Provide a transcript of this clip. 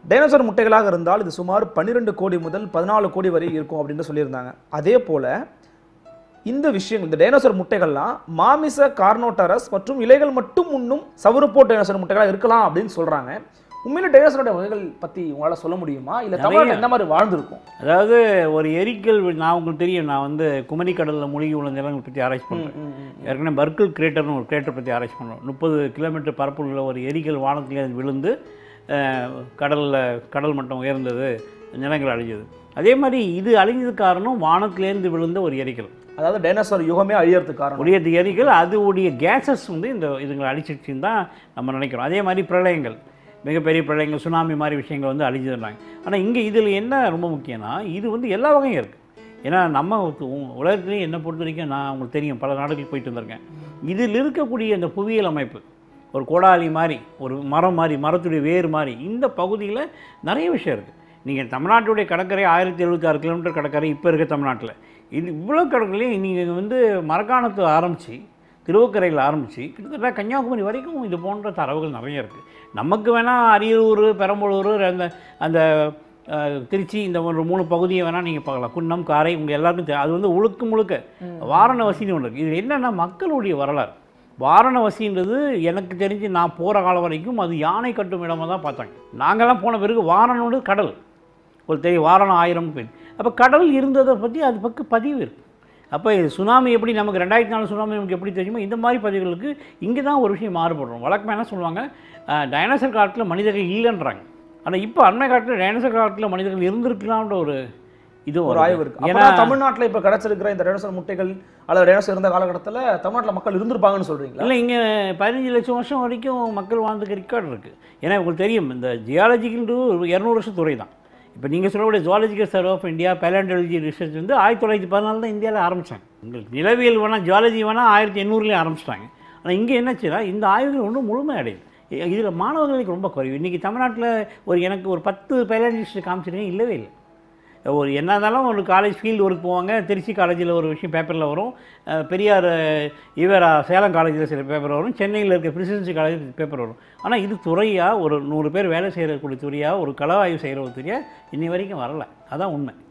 dinosaur முட்டைகளாக இருந்தால் இது சுமார் 12 கோடி முதல் பதினாலு கோடி வரை இருக்கும் அப்படின்னு சொல்லியிருந்தாங்க அதே போல இந்த விஷயங்கள் இந்த டைனோசர் முட்டைகள்லாம் மாமிச கார்னோட்டரஸ் மற்றும் இலைகள் மட்டும் உண்ணும் சவுறுப்போ டைனோசர் முட்டைகளாக இருக்கலாம் அப்படின்னு சொல்றாங்க உண்மையில டைனோசரோட வகைகள் பத்தி உங்களால சொல்ல முடியுமா இல்ல தமிழ்நாட்டில் எந்த மாதிரி வாழ்ந்திருக்கும் அதாவது ஒரு எரிக்கல் வி- நான் உங்களுக்கு தெரியும் நான் வந்து குமரி கடலில் மூழ்கி உள்ள நிலங்களை பற்றி ஆராய்ச்சி பண்ணுறேன் ஏற்கனவே பர்க்கிள் கிரேட்டர்னு ஒரு கிரேட்டர் பற்றி ஆராய்ச்சி பண்ணுறோம் முப்பது கிலோமீட்டர் பரப்புள்ள ஒரு எரிக்கல் வானத்திலே அது விழுந்து கடலில் கடல் மட்டம் உயர்ந்தது நிலங்கள் அழிஞ்சது அதே மாதிரி இது அழிஞ்சது காரணம் வானத்திலேருந்து விழுந்த ஒரு எரிக்கல் அதாவது டைனோசர் யுகமே அழியறதுக்கு காரணம் உடைய எரிக்கல் அதுடைய கேஸஸ் வந்து இந்த இதுங்களை அழிச்சிடுச்சின்னு தான் நம்ம நினைக்கிறோம் அதே மாதிரி பிரளயங்கள் மிகப்பெரிய பிரளயங்கள் சுனாமி மாதிரி விஷயங்கள் வந்து அழிஞ்சிடுறாங்க ஆனால் இங்கே இதில் என்ன ரொம்ப முக்கியம்னா இது வந்து எல்லா வகையும் இருக்குது ஏன்னா நம்ம உ- உலகத்திலேயே என்னை பொறுத்த வரைக்கும் நான் உங்களுக்கு தெரியும் பல நாடுகளுக்கு போயிட்டு வந்திருக்கேன் இதில் இருக்கக்கூடிய இந்த புவியியல் அமைப்பு ஒரு கோடாலி மாதிரி ஒரு மரம் மாதிரி மரத்துடைய வேர் மாதிரி இந்த பகுதியில் நிறைய விஷயம் இருக்குது நீங்கள் தமிழ்நாட்டுடைய கடற்கரை ஆயிரத்தி எழுபத்தாறு கிலோமீட்டர் கடற்கரை இப்போ இருக்க தமிழ்நாட்டில் இது இவ்வளோ கடற்கரையிலையும் நீங்கள் வந்து மரக்காணத்து ஆரம்பித்து திருவக்கரையில் ஆரம்பித்து கிட்டத்தட்ட கன்னியாகுமரி வரைக்கும் இது போன்ற தரவுகள் நிறைய இருக்குது நமக்கு வேணால் அரியலூர் பெரம்பலூர் அந்த அந்த அஹ், திருச்சி இந்த ஒரு மூணு பகுதியை வேணால் நீங்கள் பார்க்கலாம் குன்னம் காரை உங்கள் எல்லாருக்கும் தெரியும் அது வந்து முழுக்க முழுக்க வாரணவசின்னு ஒன்று இருக்குது இது என்னென்னா மக்களுடைய வரலாறு வாரணவசின்றது எனக்கு தெரிஞ்சு நான் போகிற காலம் வரைக்கும் அது யானை கட்டும் இடமா தான் பார்த்தாங்க நாங்கள்லாம் போன பிறகு வாரணோடு கடல் ஒரு தெரியும் வாரணம் ஆயிரம் பேர் அப்போ கடல் இருந்ததை பற்றி அது பக்கம் பதிவு இருக்குது அப்போ இது சுனாமி எப்படி நமக்கு ரெண்டாயிரத்தி நாலு சுனாமி நமக்கு எப்படி தெரியுமோ இந்த மாதிரி பதிவுகளுக்கு இங்கே தான் ஒரு விஷயம் மாறுபடுறோம் வழக்கமாக என்ன சொல்லுவாங்க டைனோசர் காலத்தில் மனிதர்கள் இல்லைன்றாங்க ஆனால் இப்போ அண்மை காலத்தில் டைனோசர் காலத்தில் மனிதர்கள் இருந்திருக்கலாம்ன்ற ஒரு இது ஒரு ஆய்வு இருக்கு ஏன்னா அப்போ தமிழ்நாட்டுல இப்ப கிடைச்சிருக்கிற இந்த டைனோசர் முட்டைகள் அல்லது டைனோசர் இருந்த காலகட்டத்துல தமிழ்நாட்டுல மக்கள் இருந்திருப்பாங்கன்னு சொல்றீங்களா இல்லை இங்கே பதினஞ்சு லட்சம் வருஷம் வரைக்கும் மக்கள் வாழ்ந்துக்கு ரெக்கார்டு இருக்குது ஏன்னா உங்களுக்கு தெரியும் இந்த ஜியாலஜிக்கல் ஒரு இரநூறு வருஷம் துறை தான் இப்போ நீங்கள் சொல்லக்கூடிய zoological survey of India palaeontology research வந்து ஆயிரத்தி தொள்ளாயிரத்தி பதினாலு தான் இந்தியாவில் ஆரம்பித்தாங்க உங்களுக்கு நிலவியல் வேணால் ஜுவாலஜி வேணால் ஆயிரத்தி எண்ணூறுலேயே ஆரம்பிச்சிட்டாங்க ஆனால் இங்கே என்னாச்சுன்னா இந்த ஆய்வுகள் ஒன்றும் முழுமை அடையுது இதில் மாணவர்களுக்கு ரொம்ப குறைவு இன்றைக்கி தமிழ்நாட்டில் ஒரு எனக்கு ஒரு பத்து பேலண்டிஸ்ட் காமிச்சிருக்கேன் இல்லவே இல்லை ஒரு என்ன இருந்தாலும் ஒரு காலேஜ் ஃபீல்டு ஒர்க் போவாங்க திருச்சி காலேஜில் ஒரு விஷயம் பேப்பரில் வரும் அஹ் பெரியார் இவரா சேலம் காலேஜில் சில பேப்பர் வரும் சென்னையில் இருக்க பிரசிடென்சி காலேஜ் பேப்பர் வரும் ஆனால் இது துறையாக ஒரு நூறு பேர் வேலை செய்யக்கூடிய துறையாக ஒரு கள ஆய்வு செய்கிற ஒரு துறையாக இன்னி வரைக்கும் வரல அதான் உண்மை